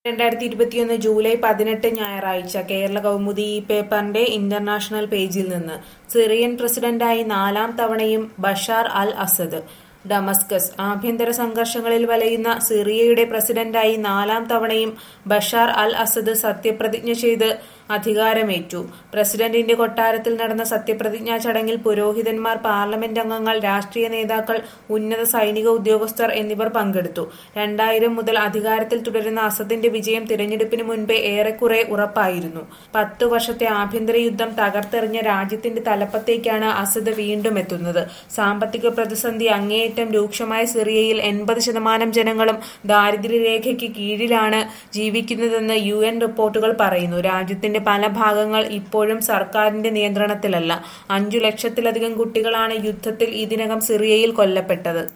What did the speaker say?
രണ്ടായിരത്തി ഇരുപത്തിയൊന്ന് ജൂലൈ പതിനെട്ട് ഞായറാഴ്ച കേരള കൗമുദി ഈ പേപ്പറിന്റെ ഇന്റർനാഷണൽ പേജിൽ നിന്ന് സിറിയൻ പ്രസിഡന്റായി നാലാം തവണയും ബഷാർ അൽ അസദ് ഡമസ്കസ് ആഭ്യന്തര സംഘർഷങ്ങളിൽ വലയുന്ന സിറിയയുടെ പ്രസിഡന്റായി നാലാം തവണയും ബഷാർ അൽ അസദ് സത്യപ്രതിജ്ഞ ചെയ്ത് അധികാരമേറ്റു പ്രസിഡന്റിന്റെ കൊട്ടാരത്തിൽ നടന്ന സത്യപ്രതിജ്ഞാ ചടങ്ങിൽ പുരോഹിതന്മാർ പാർലമെന്റ് അംഗങ്ങൾ രാഷ്ട്രീയ നേതാക്കൾ ഉന്നത സൈനിക ഉദ്യോഗസ്ഥർ എന്നിവർ പങ്കെടുത്തു രണ്ടായിരം മുതൽ അധികാരത്തിൽ തുടരുന്ന അസദിന്റെ വിജയം തിരഞ്ഞെടുപ്പിന് മുൻപേ ഏറെക്കുറെ ഉറപ്പായിരുന്നു പത്തു വർഷത്തെ ആഭ്യന്തര യുദ്ധം തകർത്തെറിഞ്ഞ രാജ്യത്തിന്റെ തലപ്പത്തേക്കാണ് അസദ് വീണ്ടും എത്തുന്നത് സാമ്പത്തിക പ്രതിസന്ധി അങ്ങേയറ്റം രൂക്ഷമായ സിറിയയിൽ എൺപത് ശതമാനം ജനങ്ങളും ദാരിദ്ര്യരേഖയ്ക്ക് കീഴിലാണ് ജീവിക്കുന്നതെന്ന് യു എൻ റിപ്പോർട്ടുകൾ പറയുന്നു രാജ്യത്തിന്റെ പല ഭാഗങ്ങൾ ഇപ്പോഴും സർക്കാരിന്റെ നിയന്ത്രണത്തിലല്ല അഞ്ചു ലക്ഷത്തിലധികം കുട്ടികളാണ് യുദ്ധത്തിൽ ഇതിനകം സിറിയയിൽ കൊല്ലപ്പെട്ടത്